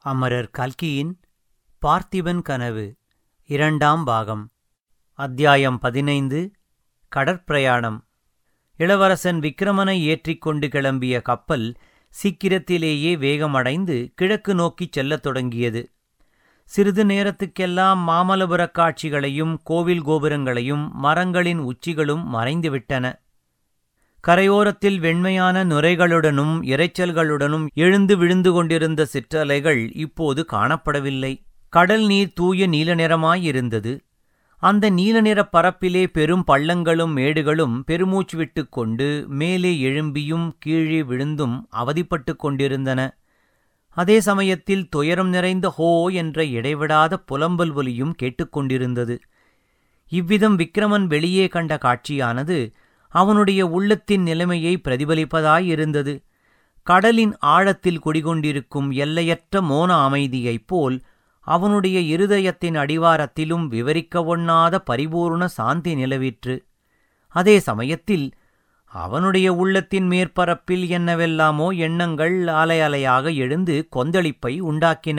அமரர் கல்கியின் பார்த்திபன் கனவு இரண்டாம் பாகம் அத்தியாயம் பதினைந்து கடற்பிரயாணம் இளவரசன் விக்கிரமனை ஏற்றிக் கொண்டு கிளம்பிய கப்பல் சீக்கிரத்திலேயே வேகமடைந்து கிழக்கு நோக்கிச் செல்லத் தொடங்கியது சிறிது நேரத்துக்கெல்லாம் மாமல்லபுரக் காட்சிகளையும் கோவில் கோபுரங்களையும் மரங்களின் உச்சிகளும் மறைந்துவிட்டன கரையோரத்தில் வெண்மையான நுரைகளுடனும் இரைச்சல்களுடனும் எழுந்து விழுந்து கொண்டிருந்த சிற்றலைகள் இப்போது காணப்படவில்லை கடல் நீர் தூய நீல நிறமாயிருந்தது அந்த நீல நிறப் பரப்பிலே பெரும் பள்ளங்களும் மேடுகளும் பெருமூச்சு விட்டுக் கொண்டு மேலே எழும்பியும் கீழே விழுந்தும் அவதிப்பட்டுக் கொண்டிருந்தன அதே சமயத்தில் துயரம் நிறைந்த ஹோ என்ற இடைவிடாத புலம்பல் ஒலியும் கேட்டுக்கொண்டிருந்தது இவ்விதம் விக்கிரமன் வெளியே கண்ட காட்சியானது அவனுடைய உள்ளத்தின் நிலைமையை பிரதிபலிப்பதாயிருந்தது கடலின் ஆழத்தில் குடிகொண்டிருக்கும் எல்லையற்ற மோன அமைதியைப் போல் அவனுடைய இருதயத்தின் அடிவாரத்திலும் விவரிக்க ஒண்ணாத பரிபூர்ண சாந்தி நிலவிற்று அதே சமயத்தில் அவனுடைய உள்ளத்தின் மேற்பரப்பில் என்னவெல்லாமோ எண்ணங்கள் அலை அலையாக எழுந்து கொந்தளிப்பை உண்டாக்கின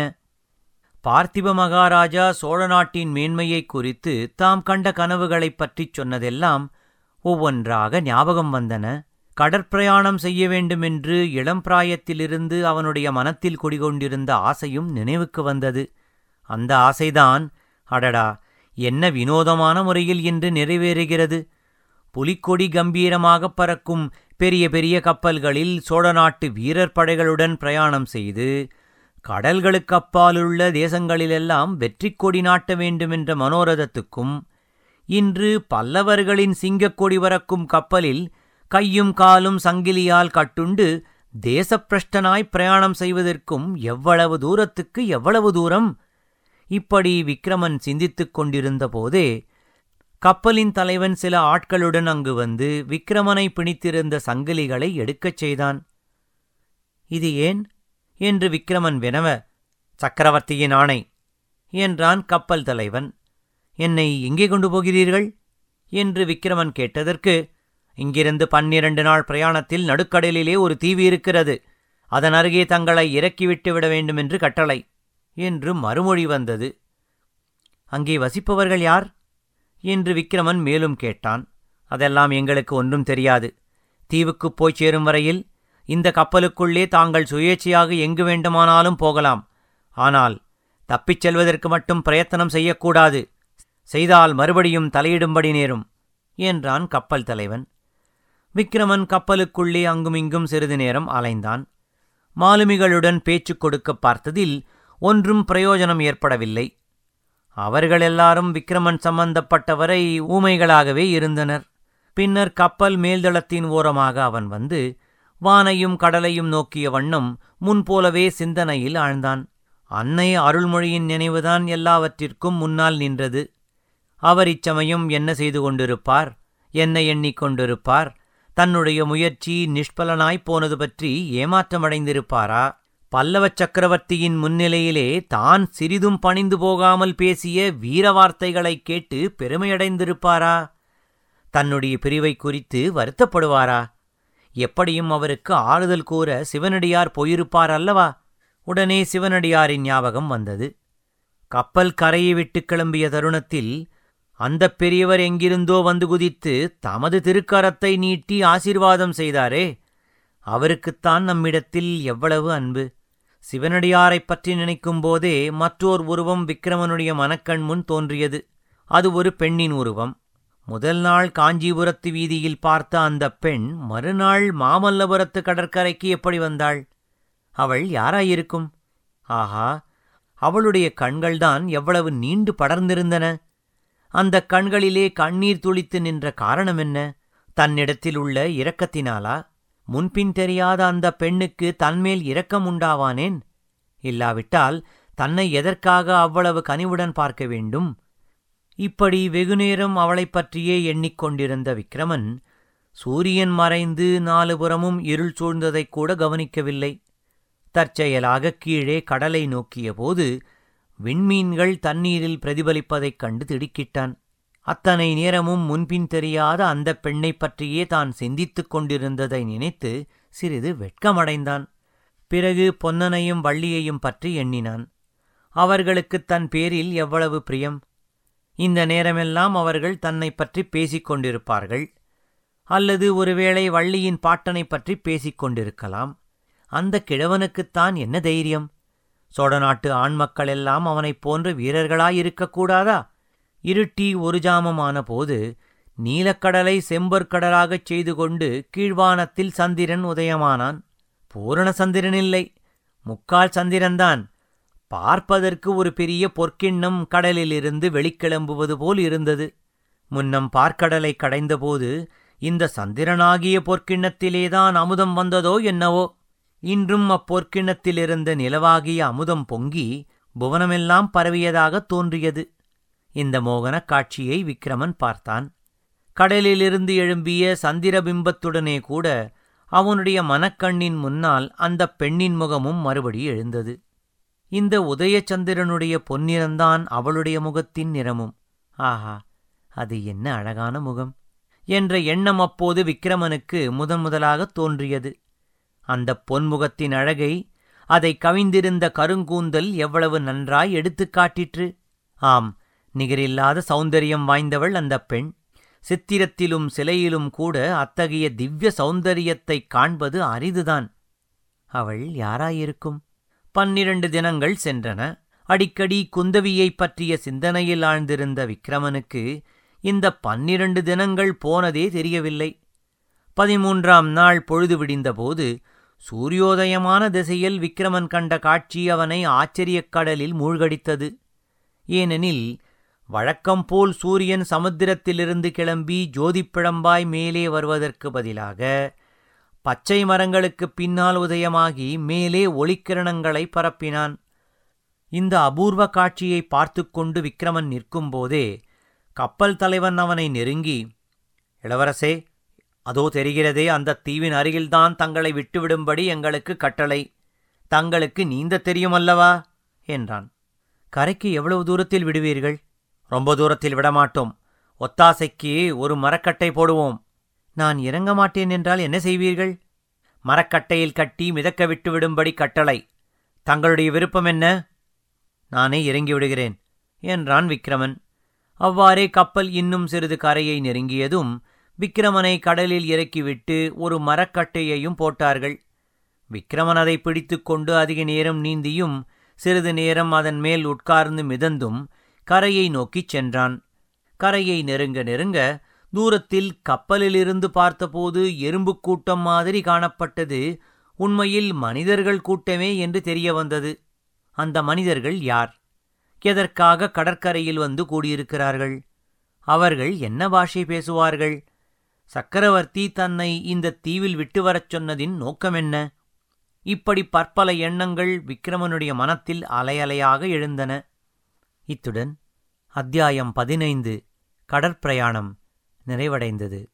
பார்த்திப மகாராஜா சோழ நாட்டின் மேன்மையைக் குறித்து தாம் கண்ட கனவுகளைப் பற்றிச் சொன்னதெல்லாம் ஒவ்வொன்றாக ஞாபகம் வந்தன கடற்பிரயாணம் செய்ய வேண்டுமென்று இளம் பிராயத்திலிருந்து அவனுடைய மனத்தில் குடிகொண்டிருந்த ஆசையும் நினைவுக்கு வந்தது அந்த ஆசைதான் அடடா என்ன வினோதமான முறையில் இன்று நிறைவேறுகிறது புலிக்கொடி கம்பீரமாகப் பறக்கும் பெரிய பெரிய கப்பல்களில் சோழ நாட்டு வீரர் படைகளுடன் பிரயாணம் செய்து கடல்களுக்கு அப்பாலுள்ள தேசங்களிலெல்லாம் வெற்றிக் கொடி நாட்ட வேண்டுமென்ற மனோரதத்துக்கும் இன்று பல்லவர்களின் சிங்கக்கொடி பறக்கும் கப்பலில் கையும் காலும் சங்கிலியால் கட்டுண்டு தேசப்பிரஷ்டனாய் பிரயாணம் செய்வதற்கும் எவ்வளவு தூரத்துக்கு எவ்வளவு தூரம் இப்படி விக்ரமன் சிந்தித்துக் கொண்டிருந்த போதே கப்பலின் தலைவன் சில ஆட்களுடன் அங்கு வந்து விக்ரமனை பிணித்திருந்த சங்கிலிகளை எடுக்கச் செய்தான் இது ஏன் என்று விக்ரமன் வினவ சக்கரவர்த்தியின் ஆணை என்றான் கப்பல் தலைவன் என்னை எங்கே கொண்டு போகிறீர்கள் என்று விக்ரமன் கேட்டதற்கு இங்கிருந்து பன்னிரண்டு நாள் பிரயாணத்தில் நடுக்கடலிலே ஒரு தீவு இருக்கிறது அதன் அருகே தங்களை இறக்கிவிட்டு விட வேண்டுமென்று கட்டளை என்று மறுமொழி வந்தது அங்கே வசிப்பவர்கள் யார் என்று விக்ரமன் மேலும் கேட்டான் அதெல்லாம் எங்களுக்கு ஒன்றும் தெரியாது தீவுக்குப் போய்ச் சேரும் வரையில் இந்த கப்பலுக்குள்ளே தாங்கள் சுயேட்சையாக எங்கு வேண்டுமானாலும் போகலாம் ஆனால் தப்பிச் செல்வதற்கு மட்டும் பிரயத்தனம் செய்யக்கூடாது செய்தால் மறுபடியும் தலையிடும்படி நேரும் என்றான் கப்பல் தலைவன் விக்ரமன் கப்பலுக்குள்ளே அங்குமிங்கும் சிறிது நேரம் அலைந்தான் மாலுமிகளுடன் பேச்சு கொடுக்கப் பார்த்ததில் ஒன்றும் பிரயோஜனம் ஏற்படவில்லை அவர்கள் எல்லாரும் விக்ரமன் சம்பந்தப்பட்டவரை ஊமைகளாகவே இருந்தனர் பின்னர் கப்பல் மேல்தளத்தின் ஓரமாக அவன் வந்து வானையும் கடலையும் நோக்கிய வண்ணம் முன்போலவே சிந்தனையில் ஆழ்ந்தான் அன்னை அருள்மொழியின் நினைவுதான் எல்லாவற்றிற்கும் முன்னால் நின்றது அவர் இச்சமயம் என்ன செய்து கொண்டிருப்பார் என்ன எண்ணிக் கொண்டிருப்பார் தன்னுடைய முயற்சி நிஷ்பலனாய்ப் போனது பற்றி ஏமாற்றமடைந்திருப்பாரா பல்லவ சக்கரவர்த்தியின் முன்னிலையிலே தான் சிறிதும் பணிந்து போகாமல் பேசிய வீர வார்த்தைகளைக் கேட்டு பெருமையடைந்திருப்பாரா தன்னுடைய பிரிவை குறித்து வருத்தப்படுவாரா எப்படியும் அவருக்கு ஆறுதல் கூற சிவனடியார் போயிருப்பார் அல்லவா உடனே சிவனடியாரின் ஞாபகம் வந்தது கப்பல் கரையை விட்டு கிளம்பிய தருணத்தில் அந்த பெரியவர் எங்கிருந்தோ வந்து குதித்து தமது திருக்கரத்தை நீட்டி ஆசீர்வாதம் செய்தாரே அவருக்குத்தான் நம்மிடத்தில் எவ்வளவு அன்பு சிவனடியாரைப் பற்றி நினைக்கும் போதே மற்றோர் உருவம் விக்கிரமனுடைய மனக்கண் முன் தோன்றியது அது ஒரு பெண்ணின் உருவம் முதல் நாள் காஞ்சிபுரத்து வீதியில் பார்த்த அந்த பெண் மறுநாள் மாமல்லபுரத்து கடற்கரைக்கு எப்படி வந்தாள் அவள் யாராயிருக்கும் ஆஹா அவளுடைய கண்கள்தான் எவ்வளவு நீண்டு படர்ந்திருந்தன அந்த கண்களிலே கண்ணீர் துளித்து நின்ற காரணம் என்ன தன்னிடத்தில் உள்ள இரக்கத்தினாலா முன்பின் தெரியாத அந்த பெண்ணுக்கு தன்மேல் இரக்கம் உண்டாவானேன் இல்லாவிட்டால் தன்னை எதற்காக அவ்வளவு கனிவுடன் பார்க்க வேண்டும் இப்படி வெகுநேரம் அவளைப் பற்றியே எண்ணிக்கொண்டிருந்த விக்ரமன் சூரியன் மறைந்து நாலு புறமும் இருள் சூழ்ந்ததைக் கூட கவனிக்கவில்லை தற்செயலாக கீழே கடலை நோக்கியபோது விண்மீன்கள் தண்ணீரில் பிரதிபலிப்பதைக் கண்டு திடுக்கிட்டான் அத்தனை நேரமும் முன்பின் தெரியாத அந்த பெண்ணைப் பற்றியே தான் சிந்தித்துக் கொண்டிருந்ததை நினைத்து சிறிது வெட்கமடைந்தான் பிறகு பொன்னனையும் வள்ளியையும் பற்றி எண்ணினான் அவர்களுக்குத் தன் பேரில் எவ்வளவு பிரியம் இந்த நேரமெல்லாம் அவர்கள் தன்னை பற்றி பேசிக் கொண்டிருப்பார்கள் அல்லது ஒருவேளை வள்ளியின் பாட்டனை பற்றி பேசிக் கொண்டிருக்கலாம் அந்த கிழவனுக்குத்தான் என்ன தைரியம் சோழ நாட்டு ஆண்மக்கள் எல்லாம் அவனைப் போன்ற வீரர்களாயிருக்கக்கூடாதா இருட்டி ஒரு ஜாமமான போது நீலக்கடலை செம்பொற்கடலாகச் செய்து கொண்டு கீழ்வானத்தில் சந்திரன் உதயமானான் பூரண சந்திரனில்லை முக்கால் சந்திரன்தான் பார்ப்பதற்கு ஒரு பெரிய பொற்கிண்ணம் கடலிலிருந்து வெளிக்கிளம்புவது போல் இருந்தது முன்னம் பார்க்கடலை கடைந்தபோது இந்த சந்திரனாகிய பொற்கிண்ணத்திலேதான் அமுதம் வந்ததோ என்னவோ இன்றும் அப்பொற்கிண்ணத்திலிருந்த நிலவாகிய அமுதம் பொங்கி புவனமெல்லாம் பரவியதாகத் தோன்றியது இந்த மோகனக் காட்சியை விக்கிரமன் பார்த்தான் கடலிலிருந்து எழும்பிய சந்திரபிம்பத்துடனே கூட அவனுடைய மனக்கண்ணின் முன்னால் அந்தப் பெண்ணின் முகமும் மறுபடி எழுந்தது இந்த உதயச்சந்திரனுடைய பொன்னிறந்தான் அவளுடைய முகத்தின் நிறமும் ஆஹா அது என்ன அழகான முகம் என்ற எண்ணம் அப்போது விக்கிரமனுக்கு முதன் முதலாகத் தோன்றியது அந்தப் பொன்முகத்தின் அழகை அதை கவிந்திருந்த கருங்கூந்தல் எவ்வளவு நன்றாய் எடுத்துக் காட்டிற்று ஆம் நிகரில்லாத சௌந்தரியம் வாய்ந்தவள் அந்தப் பெண் சித்திரத்திலும் சிலையிலும் கூட அத்தகைய திவ்ய சௌந்தரியத்தைக் காண்பது அரிதுதான் அவள் யாராயிருக்கும் பன்னிரண்டு தினங்கள் சென்றன அடிக்கடி குந்தவியைப் பற்றிய சிந்தனையில் ஆழ்ந்திருந்த விக்கிரமனுக்கு இந்த பன்னிரண்டு தினங்கள் போனதே தெரியவில்லை பதிமூன்றாம் நாள் பொழுது விடிந்தபோது சூரியோதயமான திசையில் விக்கிரமன் கண்ட காட்சி அவனை ஆச்சரியக் கடலில் மூழ்கடித்தது ஏனெனில் வழக்கம்போல் சூரியன் சமுத்திரத்திலிருந்து கிளம்பி ஜோதிப்பிழம்பாய் மேலே வருவதற்கு பதிலாக பச்சை மரங்களுக்குப் பின்னால் உதயமாகி மேலே ஒளிக்கிரணங்களை பரப்பினான் இந்த அபூர்வ காட்சியை பார்த்துக் கொண்டு விக்கிரமன் நிற்கும்போதே கப்பல் தலைவன் அவனை நெருங்கி இளவரசே அதோ தெரிகிறதே அந்த தீவின் அருகில்தான் தங்களை விட்டுவிடும்படி எங்களுக்கு கட்டளை தங்களுக்கு நீந்த தெரியுமல்லவா என்றான் கரைக்கு எவ்வளவு தூரத்தில் விடுவீர்கள் ரொம்ப தூரத்தில் விடமாட்டோம் ஒத்தாசைக்கு ஒரு மரக்கட்டை போடுவோம் நான் இறங்க மாட்டேன் என்றால் என்ன செய்வீர்கள் மரக்கட்டையில் கட்டி மிதக்க விட்டு விடும்படி கட்டளை தங்களுடைய விருப்பம் என்ன நானே இறங்கி விடுகிறேன் என்றான் விக்கிரமன் அவ்வாறே கப்பல் இன்னும் சிறிது கரையை நெருங்கியதும் விக்கிரமனை கடலில் இறக்கிவிட்டு ஒரு மரக்கட்டையையும் போட்டார்கள் விக்கிரமன் அதை பிடித்துக்கொண்டு அதிக நேரம் நீந்தியும் சிறிது நேரம் அதன் மேல் உட்கார்ந்து மிதந்தும் கரையை நோக்கிச் சென்றான் கரையை நெருங்க நெருங்க தூரத்தில் கப்பலிலிருந்து பார்த்தபோது எறும்புக் கூட்டம் மாதிரி காணப்பட்டது உண்மையில் மனிதர்கள் கூட்டமே என்று தெரிய வந்தது அந்த மனிதர்கள் யார் எதற்காக கடற்கரையில் வந்து கூடியிருக்கிறார்கள் அவர்கள் என்ன பாஷை பேசுவார்கள் சக்கரவர்த்தி தன்னை இந்த தீவில் விட்டு வரச் சொன்னதின் நோக்கமென்ன இப்படி பற்பல எண்ணங்கள் விக்கிரமனுடைய மனத்தில் அலையலையாக எழுந்தன இத்துடன் அத்தியாயம் பதினைந்து கடற்பிரயாணம் நிறைவடைந்தது